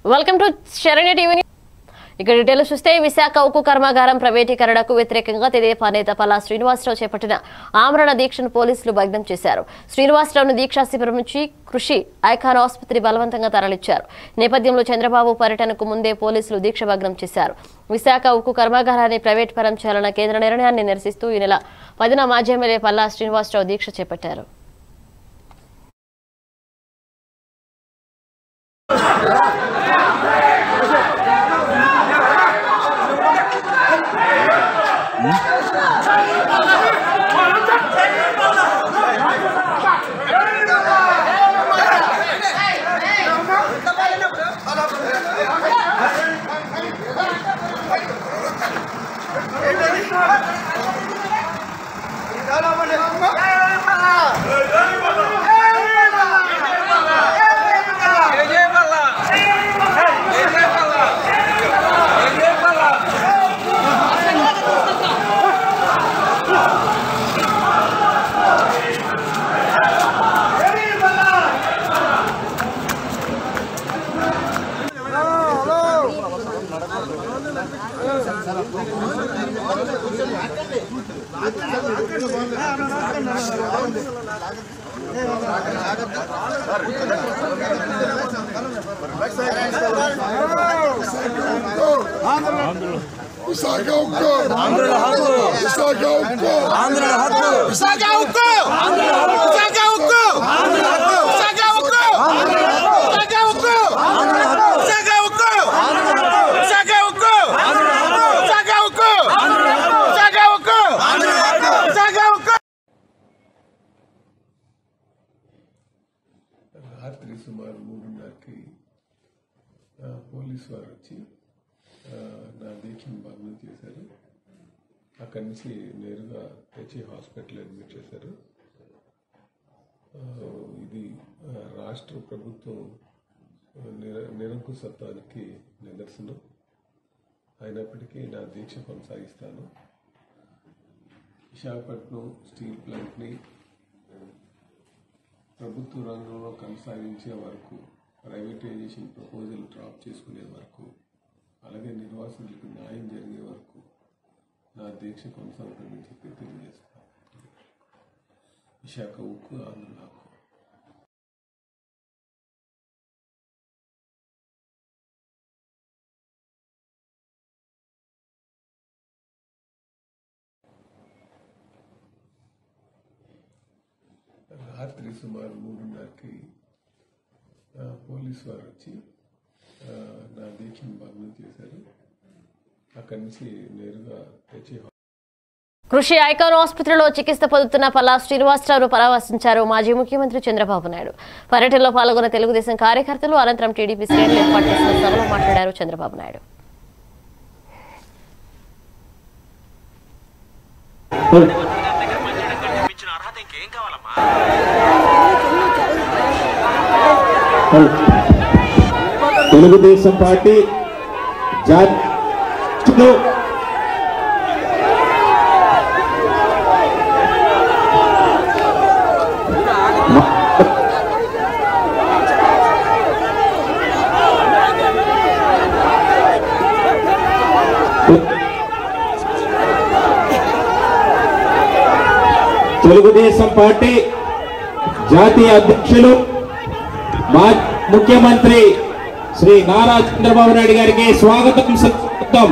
Welcome to Saranya TV ఇక detail చూస్తే విశాఖ ఉక్కు కర్మాగారం ప్రైవేటీకరణకు వ్యతిరేకంగా తెదేపా నేత పల్లా శ్రీనివాసరావు చేపట్టిన ఆమరణ దీక్షను పోలీసులు భగ్నం చేశారు శ్రీనివాసరావును దీక్షా శిబిరం నుంచి కృషి ఐకాన్ ఆసుపత్రి బలవంతంగా తరలించారు నేపథ్యంలో చంద్రబాబు పర్యటనకు ముందే పోలీసులు దీక్ష భగ్నం చేశారు విశాఖ ఉక్కు కర్మాగారాన్ని ప్రైవేట్ పరం చేయాలన్న కేంద్ర నిర్ణయాన్ని నిరసిస్తూ ఈ నెల పదిన మాజీ ఎమ్మెల్యే పల్లా శ్రీనివాసరావు దీక్ష చేపట్టారు విశాఖ ఉక్కు ఆంధ్రుల హక్కు విశాఖ ఉక్కు ఆంధ్రుల హక్కు విశాఖ ఉక్కు విశాఖ ఉక్కు విశాఖ ఉక్కు విశాఖ ఉక్కు విశాఖ ఉక్కు విశాఖ ఉక్కు విశాఖ ఉక్కు విశాఖ ఉక్కు విశాఖ ఉక్కు రాత్రి సుమారు మూడున్నరకి ఆ, పోలీసు వారు వచ్చి ఆ, నా దీక్షను భగ్నం చేశారు అక్కడి నుంచి నేరుగా తెచ్చి హాస్పిటల్ అడ్మిట్ చేశారు ఆ, ఇది ఆ, రాష్ట్ర ప్రభుత్వం ఆ, నిర నిరంకుశత్వానికి నిదర్శనం అయినప్పటికీ నా దీక్ష కొనసాగిస్తాను విశాఖపట్నం స్టీల్ ప్లాంట్ని ప్రభుత్వ రంగంలో కొనసాగించే వరకు ప్రైవేటైజేషన్ ప్రపోజల్ డ్రాప్ చేసుకునే వరకు అలాగే నిర్వాసితులకు న్యాయం జరిగే వరకు నా దీక్ష కొనసాగుతుందని చెప్పి తెలియజేస్తాను విశాఖ ఉక్కు ఆంధ్రుల హక్కు రాత్రి సుమారు మూడున్నరకి ఆ, పోలీసు వారు వచ్చి ఆ, నా దీక్షను భగ్నం చేశారు అక్కడి నుంచి నేరుగా తెచ్చి కృషి ఐకాన్ ఆసుపత్రిలో చికిత్స పొందుతున్న పల్లా శ్రీనివాసరావు పరామర్శించారు మాజీ ముఖ్యమంత్రి చంద్రబాబు నాయుడు పర్యటనలో పాల్గొన్న తెలుగుదేశం కార్యకర్తలు అనంతరం టీడీపీ శ్రేణులు ఏర్పాటు చేసిన సభలో మాట్లాడారు చంద్రబాబు నాయుడు ఇచ్చిన అర్హత ఇంకేం కావాలమ్మా తెలుగుదేశం పార్టీ జాతీయులు తెలుగుదేశం పార్టీ జాతీయ అధ్యక్షులు మా ముఖ్యమంత్రి శ్రీ నారా చంద్రబాబు నాయుడు గారికి స్వాగతం సుస్వాగతం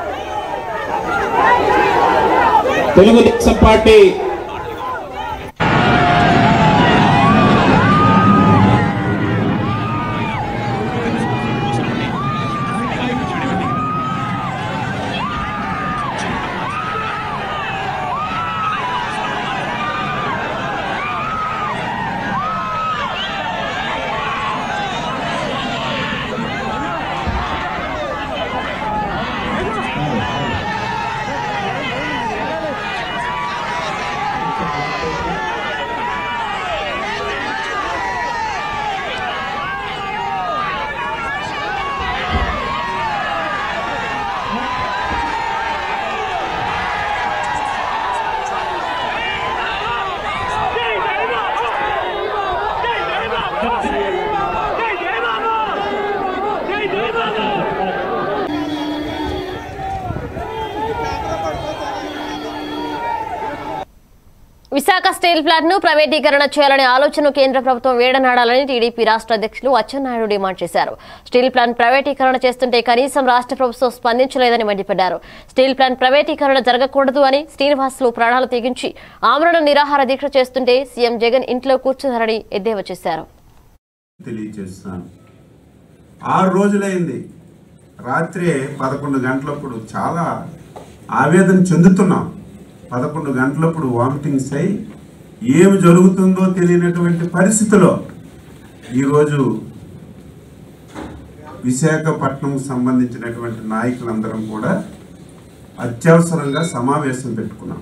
తెలుగుదేశం పార్టీ స్టీల్ ప్లాంట్ ను ప్రైవేటీకరణ చేయాలనే ఆలోచన కేంద్ర ప్రభుత్వం వేడనాడాలని టీడీపీ రాష్ట్ర అధ్యక్షులు అచ్చెన్నాయుడు డిమాండ్ చేశారు స్టీల్ ప్లాంట్ ప్రైవేటీకరణ చేస్తుంటే కనీసం రాష్ట్ర ప్రభుత్వం స్పందించలేదని మండిపడ్డారు స్టీల్ ప్లాంట్ ప్రైవేటీకరణ జరగకూడదు అని శ్రీనివాసులు ప్రాణాలు తెగించి ఆమరణ నిరాహార దీక్ష చేస్తుంటే సీఎం జగన్ ఇంట్లో కూర్చున్నారని ఎద్దేవా చేశారు తెలియజేస్తున్నాను ఆరు రోజులైంది రాత్రి పదకొండు గంటలప్పుడు చాలా ఆవేదన చెందుతున్నాం పదకొండు గంటలప్పుడు వామిటింగ్స్ అయి ఏమి జరుగుతుందో తెలియనటువంటి పరిస్థితిలో ఈరోజు విశాఖపట్నం సంబంధించినటువంటి నాయకులందరం కూడా అత్యవసరంగా సమావేశం పెట్టుకున్నాం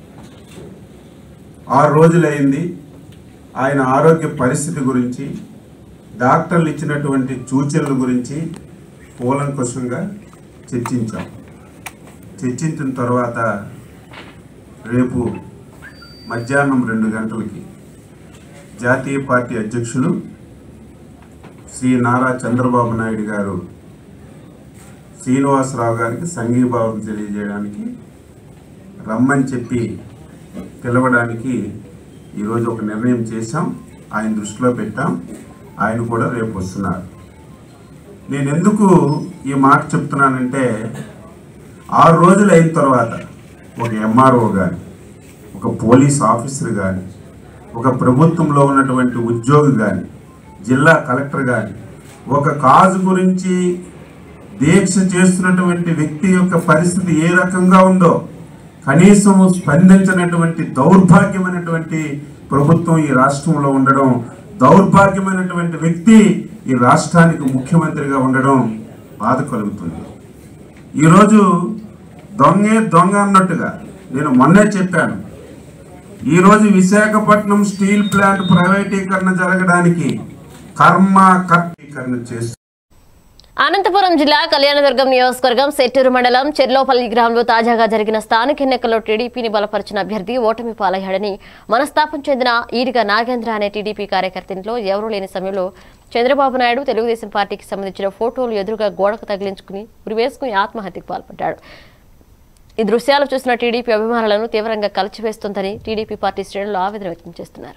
ఆరు రోజులైంది ఆయన ఆరోగ్య పరిస్థితి గురించి డాక్టర్లు ఇచ్చినటువంటి సూచనల గురించి కూలంకుషంగా చర్చించాం చర్చించిన తర్వాత రేపు మధ్యాహ్నం రెండు గంటలకి జాతీయ పార్టీ అధ్యక్షులు శ్రీ నారా చంద్రబాబు నాయుడు గారు శ్రీనివాసరావు గారికి సంఘీభావం తెలియజేయడానికి రమ్మని చెప్పి పిలవడానికి ఈరోజు ఒక నిర్ణయం చేశాం ఆయన దృష్టిలో పెట్టాం ఆయన కూడా రేపు వస్తున్నారు నేను ఎందుకు ఈ మాట చెప్తున్నానంటే ఆరు రోజులు అయిన తర్వాత ఒక ఎంఆర్ఓ కానీ ఒక పోలీస్ ఆఫీసర్ కానీ ఒక ప్రభుత్వంలో ఉన్నటువంటి ఉద్యోగి కానీ జిల్లా కలెక్టర్ కానీ ఒక కాజు గురించి దీక్ష చేస్తున్నటువంటి వ్యక్తి యొక్క పరిస్థితి ఏ రకంగా ఉందో కనీసం స్పందించినటువంటి దౌర్భాగ్యమైనటువంటి ప్రభుత్వం ఈ రాష్ట్రంలో ఉండడం దౌర్భాగ్యమైనటువంటి వ్యక్తి ఈ రాష్ట్రానికి ముఖ్యమంత్రిగా ఉండడం బాధ కలుగుతుంది ఈరోజు దొంగే దొంగ అన్నట్టుగా నేను మొన్నే చెప్పాను ఈరోజు విశాఖపట్నం స్టీల్ ప్లాంట్ ప్రైవేటీకరణ జరగడానికి కర్మ కర్తీకరణ చేస్తూ అనంతపురం జిల్లా కళ్యాణదుర్గం నియోజకవర్గం సెట్టూరు మండలం చెర్లోపల్లి గ్రామంలో తాజాగా జరిగిన స్థానిక ఎన్నికల్లో టీడీపీని బలపరిచిన అభ్యర్థి ఓటమి పాలయ్యాడని మనస్తాపం చెందిన ఈడిగ నాగేంద్ర అనే టీడీపీ కార్యకర్త ఇంట్లో ఎవరూ లేని సమయంలో చంద్రబాబు నాయుడు తెలుగుదేశం పార్టీకి సంబంధించిన ఫోటోలు ఎదురుగా గోడకు తగిలించుకుని ఉరివేసుకుని ఆత్మహత్యకు పాల్పడ్డాడు ఈ దృశ్యాలు చూసిన టీడీపీ అభిమానులను తీవ్రంగా కలిచివేస్తుందని టీడీపీ పార్టీ శ్రేణులు ఆవేదన వ్యక్తం చేస్తున్నారు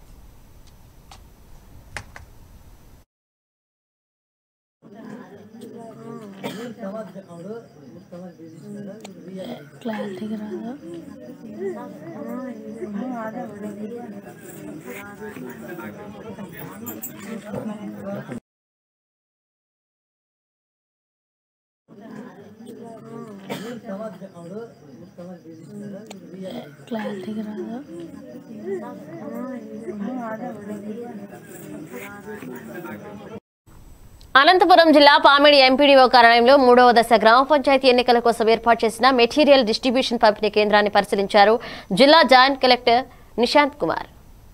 క్లారిటీగా రాదు క్లారిటీగా రాదు అనంతపురం జిల్లా పామిడి ఎంపీడీఓ కార్యాలయంలో మూడవ దశ గ్రామ పంచాయతీ ఎన్నికల కోసం ఏర్పాటు చేసిన మెటీరియల్ డిస్ట్రిబ్యూషన్ పంపిణీ కేంద్రాన్ని పరిశీలించారు జిల్లా joint collector Nishant Kumar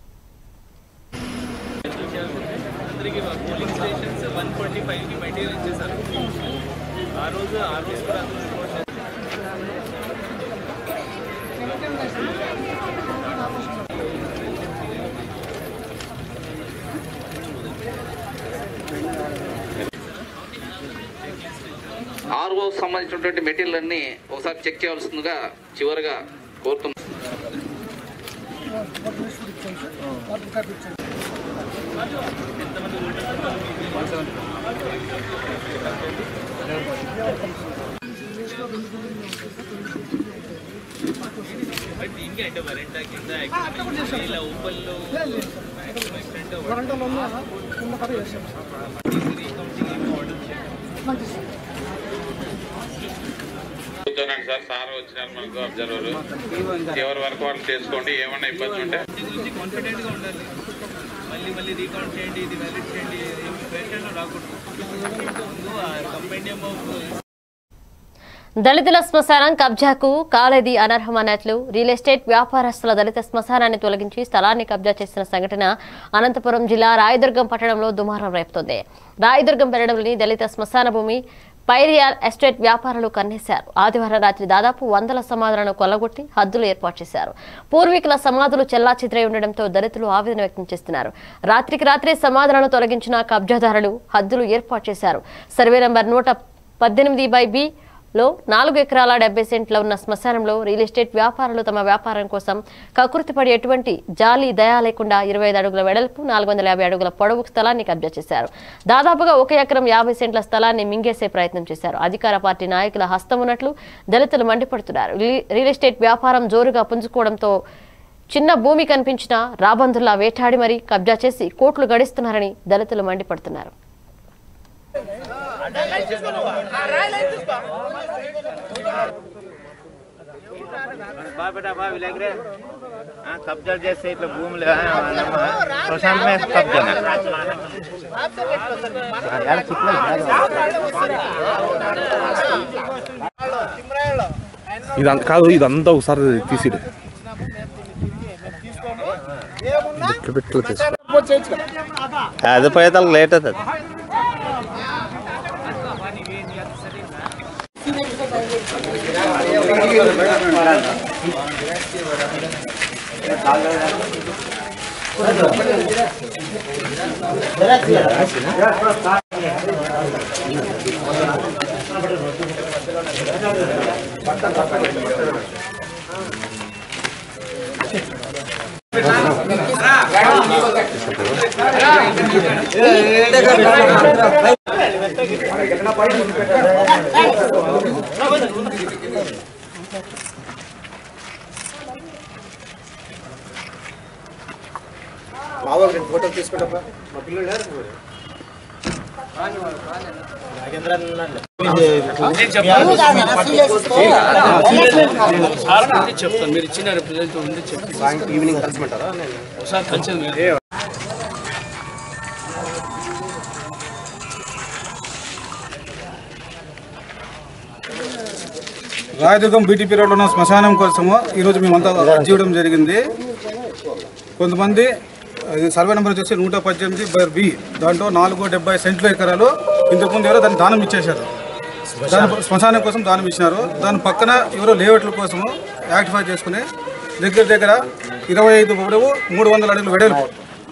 RO సంబంధించినటువంటి మెటీరియల్ అన్ని ఒకసారి చెక్ చేయవలసిందిగా చివరిగా కోరుతున్నాం కూర్చోనండి సార్ సార్ వచ్చినారు మనకు అబ్జర్వర్ ఎవరి వరకు వాళ్ళు చేసుకోండి ఏమన్నా ఇబ్బంది ఉంటే కాన్ఫిడెంట్ గా ఉండాలి మళ్ళీ మళ్ళీ రీకౌంట్ చేయండి ఇది వ్యాలిడ్ చేయండి పేషెంట్ రాకూడదు ముందు ఆ కంపెండియం ఆఫ్ దళితుల శ్మశానం కబ్జాకు కాలేది అనర్హమన్నట్లు రియల్ ఎస్టేట్ వ్యాపారస్తుల దళిత శ్మశానాన్ని తొలగించి స్థలాన్ని కబ్జా చేసిన సంఘటన అనంతపురం జిల్లా రాయదుర్గం పట్టణంలో దుమారం రేపుతోంది రాయదుర్గం పట్టణంలోని దళిత శ్మశాన భూమి పైరియల్ ఎస్టేట్ వ్యాపారులు కన్నేశారు ఆదివారం రాత్రి దాదాపు వందల సమాధులను కొల్లగొట్టి హద్దులు ఏర్పాటు చేశారు పూర్వీకుల సమాధులు చెల్లా ఉండడంతో దళితులు ఆవేదన వ్యక్తం చేస్తున్నారు రాత్రికి రాత్రే సమాధులను తొలగించిన కబ్జాదారులు హద్దులు ఏర్పాటు చేశారు సర్వే నంబర్ నూట పద్దెనిమిది బై బి లో నాలుగు ఎకరాల డెబ్బై సెంట్ల ఉన్న శ్మశానంలో రియల్ ఎస్టేట్ వ్యాపారులు తమ వ్యాపారం కోసం కకృతిపడి ఎటువంటి జాలి దయా లేకుండా ఇరవై ఐదు అడుగుల వెడల్పు నాలుగు వందల యాభై అడుగుల పొడవు స్థలాన్ని కబ్జా చేశారు దాదాపుగా ఒక ఎకరం యాభై సెంట్ల స్థలాన్ని మింగేసే ప్రయత్నం చేశారు అధికార పార్టీ నాయకుల హస్తం ఉన్నట్లు దళితులు మండిపడుతున్నారు రి- రియల్ ఎస్టేట్ వ్యాపారం జోరుగా పుంజుకోవడంతో చిన్న భూమి కనిపించినా రాబందుల్లా వేటాడి మరీ కబ్జా చేసి కోట్లు గడిస్తున్నారని దళితులు మండిపడుతున్నారు బాబేటా బా విలేకరే కబ్జా చేస్తే ఇట్లా భూములు ప్రశాంతమే కబ్జా ఇదంతా కాదు ఇదంతా ఒకసారి తీసిడు అది పోయేదానికి లేట్ అవుతుంది ఫోటో తీసుకుంటా మా పిల్లలు చెప్తాను మీరు ఇచ్చిన రిప్రజెంట్ ఉంది చెప్తాను ఈవినింగ్ కలిసిమంటారా ఒకసారి కలిసి రాయదుర్గం బీటీపీ రోడ్లో ఉన్న శ్మశానం కోసము ఈరోజు మేమంతా అర్జీ ఇవ్వడం జరిగింది కొంతమంది ఇది సర్వే నెంబర్ వచ్చేసి నూట పద్దెనిమిది బర్ బి దాంట్లో నాలుగు డెబ్బై సెంట్లు ఎకరాలు ఇంతకుముందు ఎవరో దాన్ని దానం ఇచ్చేశారు దాని శ్మశానం కోసం దానం ఇచ్చినారు దాని పక్కన ఎవరో లేఅవుట్ల కోసము యాక్టిఫై చేసుకుని దగ్గర దగ్గర ఇరవై ఐదు పొడవు మూడు వందల అడుగులు వెడల్పు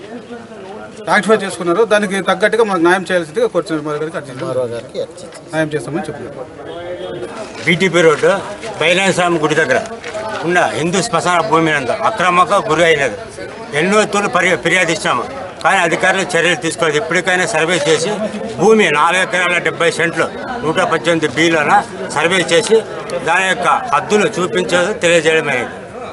యాక్టిఫై చేసుకున్నారు దానికి తగ్గట్టుగా మాకు న్యాయం చేయాల్సిందిగా కూర్చున్నారు మా దగ్గరికి అర్జీ న్యాయం చేస్తామని చెప్పారు బీటీపీ రోడ్డు బైలాన్ స్వామి గుడి దగ్గర ఉన్న హిందూ శ్మశాన భూమి అంతా అక్రమంగా గురి అయినది ఎన్నో తూర్లు పరి ఫిర్యాదు ఇచ్చాము కానీ అధికారులు చర్యలు తీసుకోలేదు ఇప్పటికైనా సర్వే చేసి భూమి నాలుగు ఎకరాల డెబ్బై సెంట్లు నూట పద్దెనిమిది బీలోన సర్వే చేసి దాని యొక్క హద్దులు చూపించేది తెలియజేయడమైనది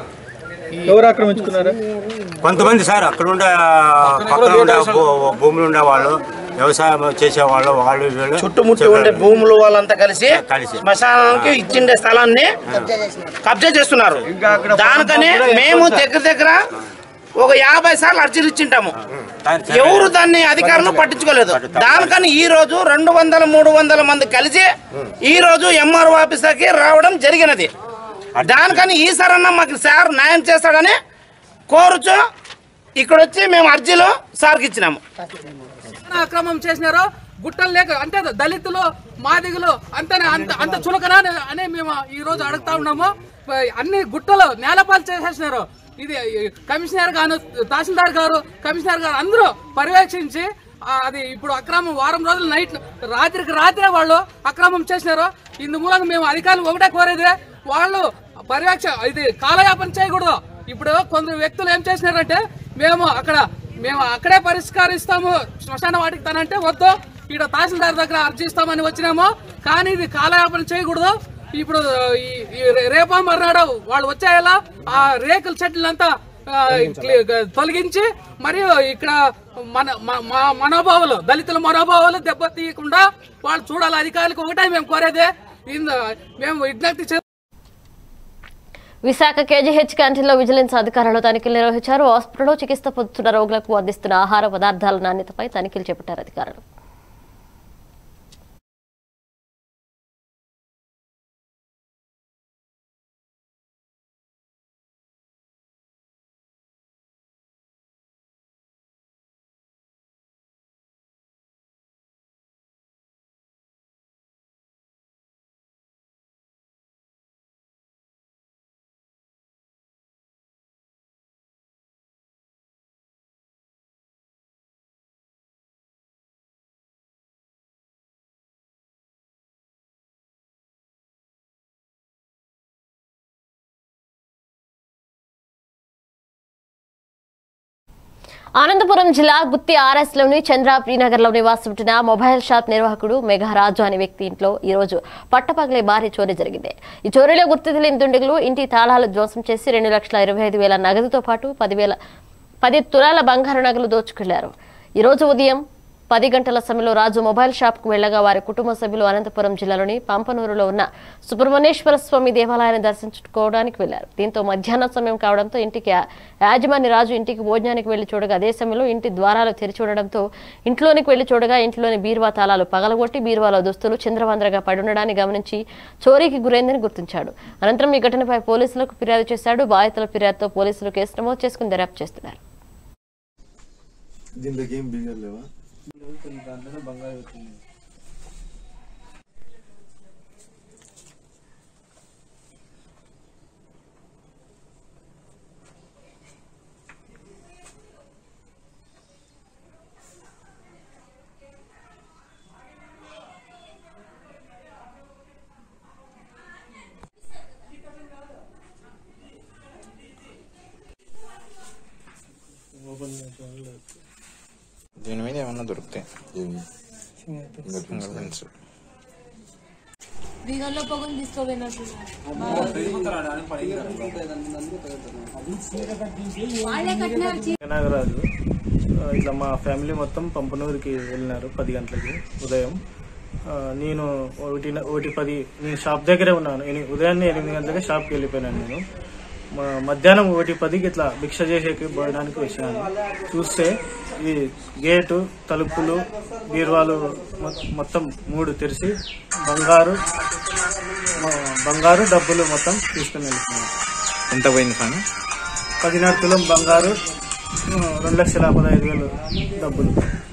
ఎవరు ఆక్రమించుకున్నారు కొంతమంది సార్ అక్కడ ఉండే పక్కన ఉండే భూ- భూములు ఉండే వాళ్ళు వ్యవసాయం చేసేవాళ్ళు వాళ్ళు వీళ్ళు చుట్టుముట్టి ఉండే భూములు వాళ్ళంతా కలిసి కలిసి శ్మశానానికి ఇచ్చిండే స్థలాన్ని కబ్జా చేస్తున్నారు దానికని మేము దగ్గర దగ్గర ఒక యాభై సార్లు అర్జీలు ఇచ్చింటాము ఎవరు దాన్ని అధికారులు పట్టించుకోలేదు దానికని ఈ రోజు రెండు వందల మూడు వందల మంది కలిసి ఈ రోజు ఎంఆర్ఓ ఆఫీసర్కి రావడం జరిగినది దానికని ఈసారన్నా మాకు సార్ న్యాయం చేస్తాడని కోరుచు ఇక్కడ వచ్చి మేము అర్జీలు సార్కి ఇచ్చినాము అక్రమం చేసినారో గుట్టలు లేక అంటే దళితులు మాదిగులు అంతనే అంత అంత చులకన అని- అని మేము ఈ రోజు అడుగుతా ఉన్నాము అన్ని గుట్టలు నేలపాలు చేసేసినారు ఇది కమిషనర్ గారు తహసీల్దార్ గారు కమిషనర్ గారు అందరూ పర్యవేక్షించి ఆ, అది ఇప్పుడు అక్రమం వారం రోజులు నైట్ రాత్రికి రాత్రే వాళ్ళు అక్రమం చేసినారు ఇందు మూలంగా మేము అధికారులు ఒకటే కోరేది వాళ్ళు పర్యవేక్ష ఇది కాలయాపన చేయకూడదు ఇప్పుడు కొందరు వ్యక్తులు ఏం చేసినారంటే మేము అక్కడ మేము అక్కడే పరిష్కరిస్తాము శ్మశాన వాటికి తనంటే వద్దు ఇక్కడ తహసీల్దార్ దగ్గర అర్జీ ఇస్తామని వచ్చినాము కానీ ఇది కాలయాపన చేయకూడదు ఇప్పుడు ఈ ఈ రే- రేపో మర్నాడు వాళ్ళు వచ్చాయలా ఆ రేకుల చెట్లంతా ఆ, క్లి- తొలగించి మరియు ఇక్కడ మన మ- మా మనోభావాలు దళితుల మనోభావాలు దెబ్బతీయకుండా వాళ్ళు చూడాలి అధికారులకు ఒకటే మేము కోరేదే ఇంద- మేము విజ్ఞప్తి చే విశాఖ కేజీహెచ్ క్యాంటీన్లో విజిలెన్స్ అధికారులు తనిఖీలు నిర్వహించారు హాస్పిటల్లో చికిత్స పొందుతున్న రోగులకు అందిస్తున్న ఆహార పదార్థాల నాణ్యతపై తనిఖీలు చేపట్టారు అధికారులు అనంతపురం జిల్లా గుత్తి ఆర్ఎస్ లోని చంద్ర ప్రీనగర్ లో నివాసముంటున్న మొబైల్ షాప్ నిర్వాహకుడు మెఘరాజు అనే వ్యక్తి ఇంట్లో ఈ రోజు పట్టపగలే భారీ చోరీ జరిగింది ఈ చోరీలో గుర్తు తెలియని దుండగులు ఇంటి తాళాలు ధ్వంసం చేసి రెండు లక్షల ఇరవై ఐదు వేల నగదుతో పాటు పదివేల పది తులాల బంగారు నగలు దోచుకెళ్లారు ఈ రోజు ఉదయం పది గంటల సమయంలో రాజు మొబైల్ షాప్కు వెళ్లగా వారి కుటుంబ సభ్యులు అనంతపురం జిల్లాలోని పంపనూరులో ఉన్న సుబ్రహ్మణ్యేశ్వర స్వామి దేవాలయాన్ని దర్శించుకోవడానికి వెళ్లారు దీంతో మధ్యాహ్నం సమయం కావడంతో ఇంటికి యా- యాజమాన్య రాజు ఇంటికి భోజనానికి వెళ్లి చూడగా అదే సమయంలో ఇంటి ద్వారాలు తెరిచి ఉండడంతో ఇంట్లోనికి వెళ్లి చూడగా ఇంట్లోని బీరువా తాళాలు పగలగొట్టి బీరువాలో దుస్తులు చంద్రవందరగా పడుండడాన్ని గమనించి చోరీకి గురైందని గుర్తించాడు అనంతరం ఈ ఘటనపై పోలీసులకు ఫిర్యాదు చేశాడు బాధితుల ఫిర్యాదుతో పోలీసులు కేసు నమోదు చేసుకుని దర్యాప్తు చేస్తున్నారు దీంట్లోకి ఏం బిజినెస్ లేవా దాంట్లోనే బంగారు వచ్చింది ఓపెన్ చేసి దీని మీద ఏమన్నా దొరుకుతాయి ఫింగర్ ప్రింట్స్ బీగంలో పొగలు తీసుకోపోయినట్టు వాళ్ళే కట్టినారు చీ- నాగరాజు ఆ, ఇట్లా మా ఫ్యామిలీ మొత్తం పంపనూరుకి వెళ్ళినారు పది గంటలకి ఉదయం ఆ, నేను ఒకటి ఒకటి పది నేను షాప్ దగ్గరే ఉన్నాను ఎని- ఉదయాన్నే ఎనిమిది గంటలకి షాప్కి వెళ్ళిపోయినాను నేను మ- మధ్యాహ్నం ఒకటి పదికి ఇట్లా భిక్ష చేసేకి పోయడానికి వచ్చినాను చూస్తే ఈ గేటు తలుపులు బీరువాలు మొ- మొత్తం మూడు తెరిచి బంగారు మ- బంగారు డబ్బులు మొత్తం తీసుకుని వెళ్తున్నాను ఎంత పోయింది స్వామి పదిన్నర తులం బంగారు ఆ, రెండు లక్షల పదహైదు వేలు డబ్బులు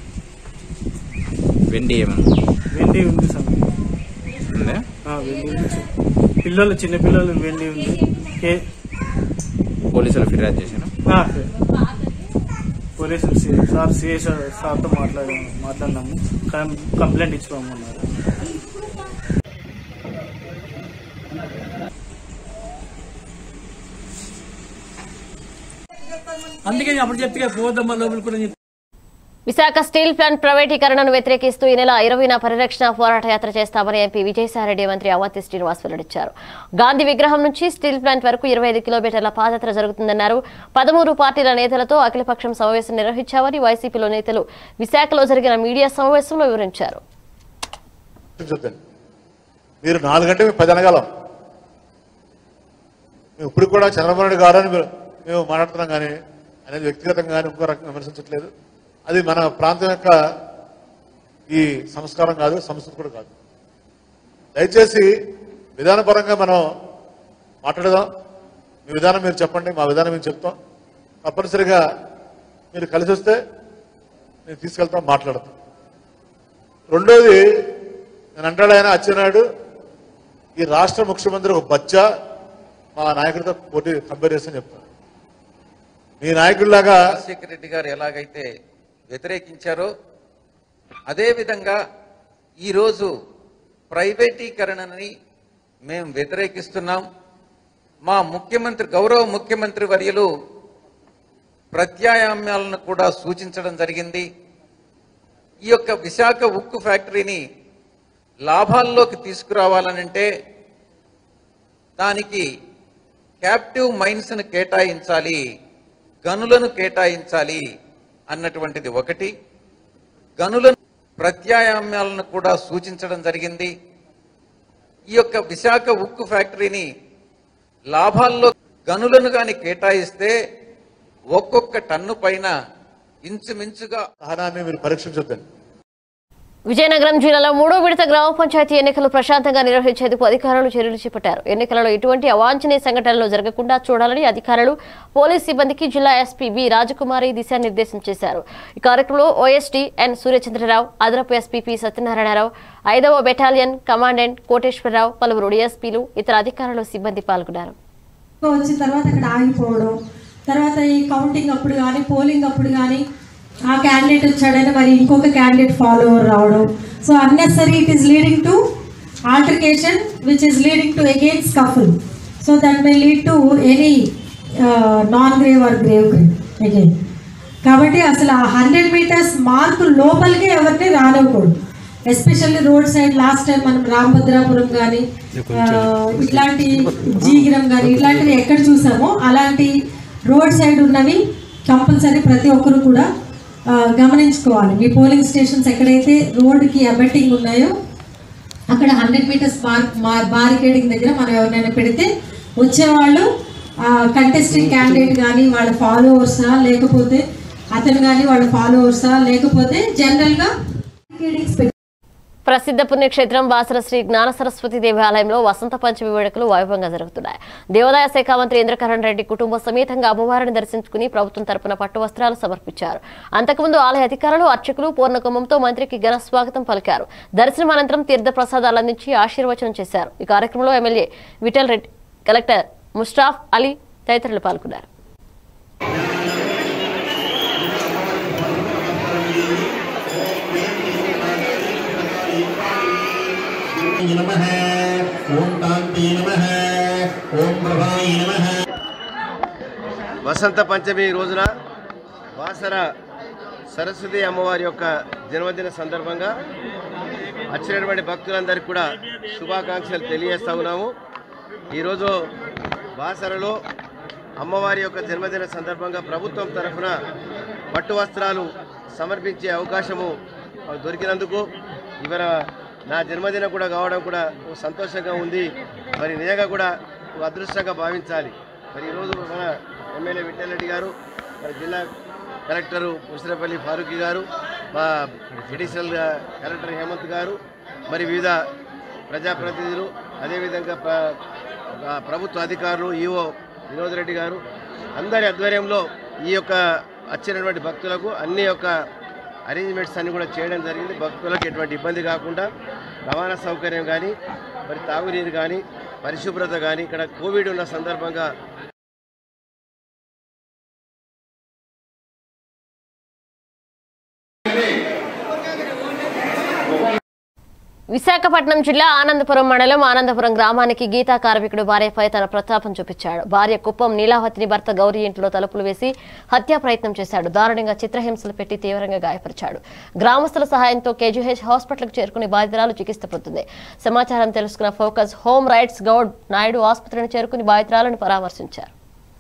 వెండి ఏమన్నా వెండి ఉంది సమయం ఉందా వెండి ఉంది పిల్లలు చిన్న పిల్లలు వెండి ఉంది కే పోలీసులు ఫిర్యాదు చేశాను ఆ, సరే. పోలీసులు సి- సార్ సిఐ సార్ సార్తో మాట్లాడి మాట్లాడినాము కం- కంప్లైంట్ ఇచ్చిపోమన్నారు అందుకే నేను అప్పుడు చెప్తే పోదమ్మా లోపలికి కూడా చెప్పి విశాఖ స్టీల్ ప్లాంట్ ప్రైవేటీకరణను వ్యతిరేకిస్తూ ఈ నెల ఇరవైన పరిరక్షణ పోరాట యాత్ర చేస్తామని ఎంపీ విజయసాయిరెడ్డి మంత్రి అవంతి శ్రీనివాస్ వెల్లడించారు గాంధీ విగ్రహం నుంచి స్టీల్ ప్లాంట్ వరకు ఇరవై ఐదు కిలోమీటర్ల పాదయాత్ర జరుగుతుందన్నారు పదమూడు పార్టీల నేతలతో అఖిలపక్షం సమావేశం నిర్వహించామని వైసీపీలో నేతలు విశాఖలో జరిగిన మీడియా సమావేశంలో వివరించారు చూద్దండి మీరు నాలుగు గంటలు మేము పది అనగలం మేము ఇప్పుడు కూడా చంద్రబాబు నాయుడు గారు అని మేము- మేము మాట్లాడుతున్నాం కానీ అనేది వ్యక్తిగతంగా కానీ ఇంకో రకంగా విమర్శించట్లేదు అది మన ప్రాంతం యొక్క ఈ సంస్కారం కాదు సంస్కృతి కూడా కాదు దయచేసి విధానపరంగా మనం మాట్లాడదాం మీ విధానం మీరు చెప్పండి మా విధానం మేము చెప్తాం తప్పనిసరిగా మీరు కలిసి వస్తే నేను తీసుకెళ్తాం మాట్లాడతాం రెండోది నేను అంటాడు ఆయన అచ్చెన్నాయుడు ఈ రాష్ట్ర ముఖ్యమంత్రి ఒక బచ్చా మా నాయకుడితో పోటీ కంపేర్ చేస్తే చెప్తాను మీ నాయకుడిలాగా రాజశేఖర రెడ్డి గారు ఎలాగైతే వ్యతిరేకించారో అదే విధంగా ఈరోజు ప్రైవేటీకరణని మేము వ్యతిరేకిస్తున్నాం మా ముఖ్యమంత్రి గౌరవ ముఖ్యమంత్రి వర్యులు ప్రత్యాయామ్యాలను కూడా సూచించడం జరిగింది ఈ యొక్క విశాఖ ఉక్కు ఫ్యాక్టరీని లాభాల్లోకి తీసుకురావాలనంటే దానికి క్యాప్టివ్ మైన్స్ను కేటాయించాలి గనులను కేటాయించాలి అన్నటువంటిది ఒకటి గనులను ప్రత్యాయామ్యాలను కూడా సూచించడం జరిగింది ఈ యొక్క విశాఖ ఉక్కు ఫ్యాక్టరీని లాభాల్లో గనులను గాని కేటాయిస్తే ఒక్కొక్క టన్ను పైన ఇంచుమించుగా సహనాన్ని మీరు పరీక్షించొద్దండి విజయనగరం జిల్లాలో మూడో విడత గ్రామ పంచాయతీ ఎన్నికలు ప్రశాంతంగా నిర్వహించేందుకు అధికారులు చర్యలు చేపట్టారు ఎన్నికలలో ఎటువంటి అవాంఛనీయ సంఘటనలు జరగకుండా చూడాలని అధికారులు పోలీస్ సిబ్బందికి జిల్లా ఎస్పీ బి రాజకుమారి దిశానిర్దేశం చేశారు ఈ కార్యక్రమంలో ఓఎస్డీ ఎన్ సూర్యచంద్రరావు అదనపు ఎస్పీ పి సత్యనారాయణరావు ఐదవ బెటాలియన్ కమాండెంట్ కోటేశ్వరరావు పలువురు డిఎస్పీలు ఇతర అధికారులు సిబ్బంది పాల్గొన్నారు వచ్చిన తర్వాత అక్కడ ఆగిపోవడం తర్వాత ఈ కౌంటింగ్ అప్పుడు కానీ పోలింగ్ అప్పుడు కానీ ఆ క్యాండిడేట్ వచ్చాడని మరి ఇంకొక క్యాండిడేట్ ఫాలోవర్ రావడం so unnecessary it is leading to altercation which is leading to again scuffle so that may lead to any non grave or grave grave again కాబట్టి అసలు ఆ హండ్రెడ్ మీటర్స్ మార్క్ లోపలికి ఎవరిని రానివ్వకూడదు especially road side last time మనం రామభద్రాపురం కానీ ఇట్లాంటి జీగిరం కానీ ఇట్లాంటివి ఎక్కడ చూసామో అలాంటి రోడ్ సైడ్ ఉన్నవి కంపల్సరీ ప్రతి ఒక్కరు కూడా ఆ, గమనించుకోవాలి మీ పోలింగ్ స్టేషన్స్ ఎక్కడైతే రోడ్కి అబెట్టింగ్ ఉన్నాయో అక్కడ హండ్రెడ్ మీటర్స్ బార్ బారికేడింగ్ దగ్గర మనం ఎవరినైనా పెడితే వచ్చేవాళ్ళు కంటెస్టింగ్ క్యాండిడేట్ కానీ వాళ్ళ ఫాలోవర్సా లేకపోతే అతను కానీ వాళ్ళ ఫాలోవర్సా లేకపోతే జనరల్గా బారికేడింగ్స్ పెట్టి ప్రసిద్ధ పుణ్యక్షేత్రం బాసర శ్రీ జ్ఞాన సరస్వతి దేవాలయంలో వసంత పంచమి వేడుకలు వైభవంగా జరుగుతున్నాయి దేవాదాయ శాఖ మంత్రి ఇంద్రకరణ్ రెడ్డి కుటుంబ సమేతంగా అమ్మవారిని దర్శించుకుని ప్రభుత్వం తరపున పట్టు వస్త్రాలు సమర్పించారు అంతకుముందు ఆలయ అధికారులు అర్చకులు పూర్ణకుంభంతో మంత్రికి ఘన స్వాగతం పలికారు దర్శనం అనంతరం తీర్థ ప్రసాదాలు అందించి ఆశీర్వచనం చేశారు ఈ కార్యక్రమంలో ఎమ్మెల్యే విఠల్ రెడ్డి కలెక్టర్ ముస్టాఫ్ అలీ తదితరులు పాల్గొన్నారు నమః ఓం కాంతి నమః ఓం ప్రభాయ నమః వసంత పంచమి రోజున వాసర సరస్వతి అమ్మవారి యొక్క జన్మదిన సందర్భంగా వచ్చినటువంటి భక్తులందరికీ కూడా శుభాకాంక్షలు తెలియజేస్తా ఉన్నాము ఈరోజు బాసరలో అమ్మవారి యొక్క జన్మదిన సందర్భంగా ప్రభుత్వం తరఫున పట్టు వస్త్రాలు సమర్పించే అవకాశము మాకు దొరికినందుకు ఇవాళ నా జన్మదినం కూడా కావడం కూడా ఓ సంతోషంగా ఉంది మరి నిజంగా కూడా ఓ అదృష్టంగా భావించాలి మరి ఈరోజు మన ఎమ్మెల్యే విఠలరెడ్డి గారు మరి జిల్లా కలెక్టరు ముసిరపల్లి ఫారూఖీ గారు మా అడిషనల్ కలెక్టర్ హేమంత్ గారు మరి వివిధ ప్రజాప్రతినిధులు అదేవిధంగా ప్ర- ఆ ప్రభుత్వ అధికారులు ఈఓ వినోద్ రెడ్డి గారు అందరి ఆధ్వర్యంలో ఈ యొక్క వచ్చినటువంటి భక్తులకు అన్ని యొక్క అరేంజ్మెంట్స్ అన్ని కూడా చేయడం జరిగింది భక్తులకు ఎటువంటి ఇబ్బంది కాకుండా రవాణా సౌకర్యం కానీ మరి తాగునీరు కానీ పరిశుభ్రత కానీ ఇక్కడ కోవిడ్ ఉన్న సందర్భంగా విశాఖపట్నం జిల్లా ఆనందపురం మండలం ఆనందపురం గ్రామానికి గీతా కార్మికుడు భార్యపై తన ప్రతాపం చూపించాడు భార్య కుప్పం నీలావతిని భర్త గౌరీ ఇంట్లో తలుపులు వేసి హత్యా ప్రయత్నం చేశాడు దారుణంగా చిత్రహింసలు పెట్టి తీవ్రంగా గాయపరిచాడు గ్రామస్తుల సహాయంతో కేజీహెచ్ హాస్పిటల్కు చేరుకుని బాధితురాలు చికిత్స పొందుతుంది సమాచారం తెలుసుకున్న focus home rights Goud Naidu ఆసుపత్రిని చేరుకుని బాధితురాలను పరామర్శించారు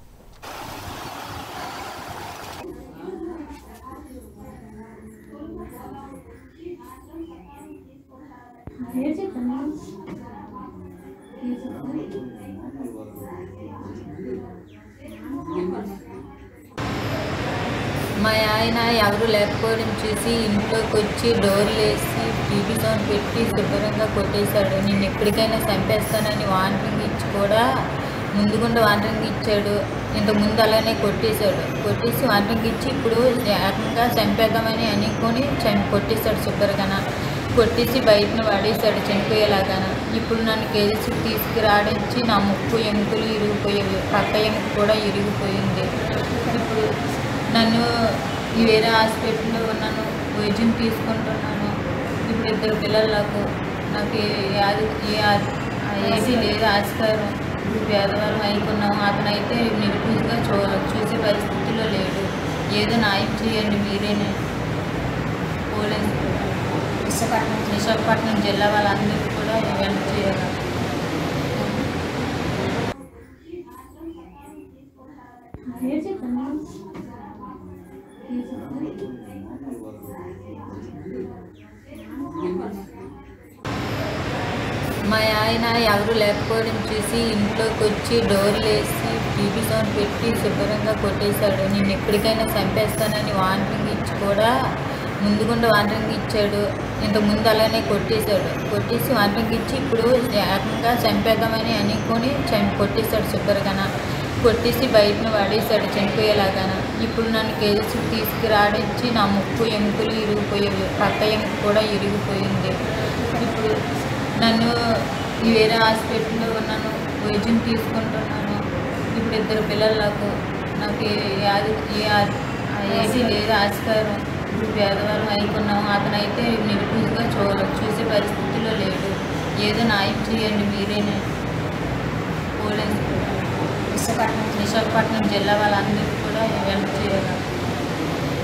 మా ఆయన ఎవరు లేకపోవడం చూసి ఇంట్లోకి వచ్చి డోర్లు వేసి టీవీ సౌండ్ పెట్టి శుభ్రంగా కొట్టేశాడు నేను ఎప్పటికైనా చంపేస్తానని వార్నింగ్ ఇచ్చి కూడా ముందుగుండా వార్నింగ్ ఇచ్చాడు ఇంతకుముందు అలానే కొట్టేశాడు కొట్టేసి వార్నింగ్ ఇచ్చి ఇప్పుడు ఏకంగా చంపేద్దామని అనుకొని చం కొట్టేశాడు శుభ్రంగా కొట్టేసి బయటన పడేశాడు చనిపోయేలాగాన ఇప్పుడు నన్ను కేజీసీ తీసుకురాడించి నా ముక్కు ఎముకలు ఇరిగిపోయేవి పక్క ఎముక కూడా ఇరిగిపోయింది ఇప్పుడు నన్ను ఈ వేరే హాస్పిటల్లో ఉన్నాను వైద్యం తీసుకుంటున్నాను ఇప్పుడు ఇద్దరు పిల్లలు నాకు నాకు ఏ యాది ఏ ఆ- ఏది లేదు ఆస్కారం ఇప్పుడు పేదవాళ్ళం అయిపోన్నాము అతను అయితే నిర్భూతిగా చూ చూసే పరిస్థితిలో లేడు ఏదో న్యాయం చేయండి మీరేనే పోలీసు విశాఖపట్నం విశాఖపట్నం జిల్లా వాళ్ళందరూ కూడా వెంట చేయాలి మా ఆయన ఎవరు లేకపోవడం చూసి ఇంట్లోకి వచ్చి డోర్లు వేసి టీవీ సౌండ్ పెట్టి శుభ్రంగా కొట్టేశాడు నేను ఎప్పటికైనా చంపేస్తానని వార్నింగ్ ఇచ్చి కూడా ముందుగుండా వార్నింగ్ ఇచ్చాడు ఇంతకుముందు అలానే కొట్టేశాడు కొట్టేసి వార్నింగ్ ఇచ్చి ఇప్పుడు ఏకంగా చంపేద్దామని అనుకొని చం కొట్టేశాడు శుభ్రంగా కొట్టేసి బయటన పడేశాడు చనిపోయేలాగాన ఇప్పుడు నన్ను కేజీసీ తీసుకురాడించి నా ముక్కు ఎముకలు ఇరిగిపోయేవి పక్క ఎముక కూడా ఇరిగిపోయింది ఇప్పుడు నన్ను ఈ వేరే హాస్పిటల్లో ఉన్నాను వైద్యం తీసుకుంటున్నాను ఇప్పుడు ఇద్దరు పిల్లలు నాకు నాకు ఏ- యాది ఏ ఆ- ఏది లేదు ఆస్కారం ఇప్పుడు పేదవాళ్ళం అయిపోన్నాము అతను అయితే నిర్భూతిగా చూ చూసే పరిస్థితిలో లేడు ఏదో న్యాయం చేయండి మీరేనే పోలీసు విశాఖపట్నం విశాఖపట్నం జిల్లా వాళ్ళందరూ కూడా వెంట చేయాలి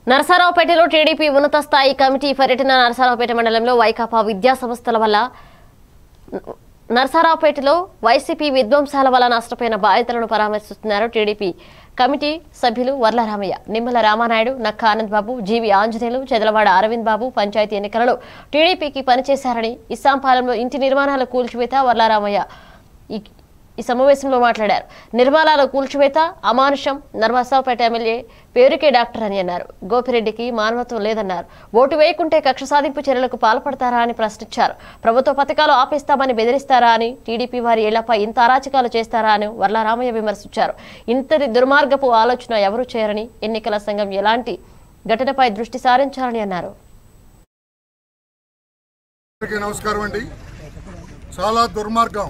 నరసరావుపేటలో టీడీపీ ఉన్నత స్థాయి కమిటీ పర్యటన నరసరావుపేట మండలంలో వైకాపా విద్యా సంస్థల వల్ల నరసరావుపేటలో వైసీపీ విధ్వంసాల వల్ల నష్టపోయిన బాధితులను పరామర్శిస్తున్నారు టీడీపీ కమిటీ సభ్యులు వర్లరామయ్య నిమ్మల రామానాయుడు నక్క ఆనంద్ బాబు జీవి ఆంజనేయులు చెదలవాడ అరవింద్ బాబు పంచాయతీ ఎన్నికలలో టీడీపీకి పనిచేశారని ఇస్సాంపాలెంలో ఇంటి నిర్మాణాల కూల్చివేత వర్లరామయ్య ఈ ఈ సమావేశంలో మాట్లాడారు నిర్మాణాల కూల్చివేత అమానుషం నర్మసాపేట ఎమ్మెల్యే పేరుకే డాక్టర్ అని అన్నారు గోపిరెడ్డికి మానవత్వం లేదన్నారు ఓటు వేయకుంటే కక్ష సాధింపు చర్యలకు పాల్పడతారా అని ప్రశ్నించారు ప్రభుత్వ పథకాలు ఆపేస్తామని బెదిరిస్తారా అని టీడీపీ వారి ఇళ్లపై ఇంత అరాచకాలు చేస్తారా అని వర్లారామయ్య విమర్శించారు ఇంతటి దుర్మార్గపు ఆలోచన ఎవరూ చేయరని ఎన్నికల సంఘం ఎలాంటి ఘటనపై దృష్టి సారించాలని అన్నారు అందరికీ నమస్కారం అండి చాలా దుర్మార్గం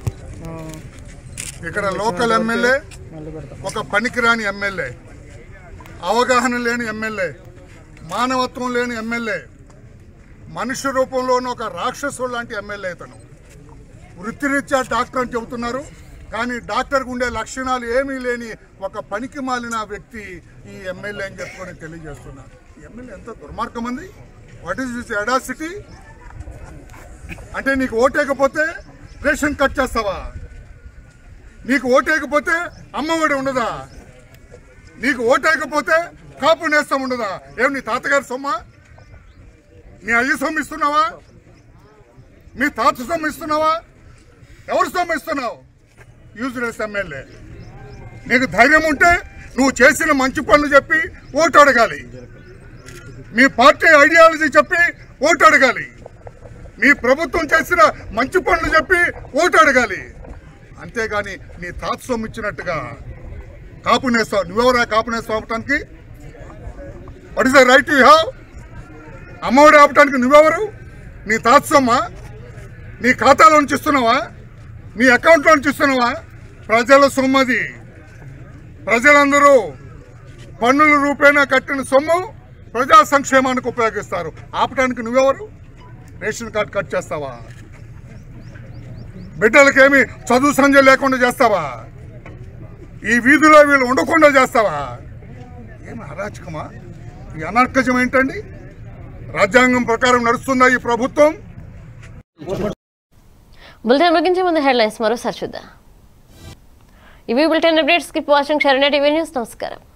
ఇక్కడ లోకల్ ఎమ్మెల్యే ఒక పనికిరాని ఎమ్మెల్యే అవగాహన లేని ఎమ్మెల్యే మానవత్వం లేని ఎమ్మెల్యే మనుష్య రూపంలోని ఒక రాక్షసుడు లాంటి ఎమ్మెల్యే ఇతను వృత్తిరీత్యా డాక్టర్ అని చెబుతున్నారు కానీ డాక్టర్కి ఉండే లక్షణాలు ఏమీ లేని ఒక పనికి మాలిన వ్యక్తి ఈ ఎమ్మెల్యే అని చెప్పుకొని తెలియజేస్తున్నారు ఈ ఎమ్మెల్యే ఎంత దుర్మార్గం ఉంది వాట్ ఈస్ దిస్ ఎడాసిటీ అంటే నీకు ఓటేకపోతే రేషన్ కట్ చేస్తావా నీకు ఓటేకపోతే అమ్మఒడి ఉండదా నీకు ఓటేకపోతే కాపు నేస్తం ఉండదా ఏం నీ తాతగారి సొమ్మ నీ అయ్య సొమ్ము ఇస్తున్నావా మీ తాత సొమ్ము ఇస్తున్నావా ఎవరు సొమ్ము ఇస్తున్నావు యూజ్లెస్ ఎమ్మెల్యే నీకు ధైర్యం ఉంటే నువ్వు చేసిన మంచి పనులు చెప్పి ఓటు అడగాలి మీ పార్టీ ఐడియాలజీ చెప్పి ఓటు అడగాలి మీ ప్రభుత్వం చేసిన మంచి పనులు చెప్పి ఓటు అడగాలి అంతేగాని నీ తాత సొమ్ము ఇచ్చినట్టుగా కాపు నేస్తావు నువ్వెవరా కాపు నేస్తావు అవటానికి what is the right you have Amma Vodi ఆపటానికి నువ్వెవరు నీ తాత సొమ్మ నీ ఖాతాలో నుంచి ఇస్తున్నావా నీ అకౌంట్లో నుంచి ఇస్తున్నావా ప్రజల సొమ్మది ప్రజలందరూ పన్నుల రూపేణా కట్టిన సొమ్ము ప్రజా సంక్షేమానికి ఉపయోగిస్తారు ఆపటానికి నువ్వెవరు రేషన్ కార్డు కట్ చేస్తావా బిడ్డలకేమి చదువు సంజ లేకుండా చేస్తావా ఈ వీధిలో వీళ్ళు ఉండకుండా చేస్తావా ఏమి అరాచకమా ఈ అనర్కజం ఏంటండి రాజ్యాంగం ప్రకారం నడుస్తుందా ఈ ప్రభుత్వం బులెటిన్ ముగించే ముందు హెడ్లైన్స్ మరోసారి చూద్దాం ఇవి bulletin updates keep watching Saranya TV news నమస్కారం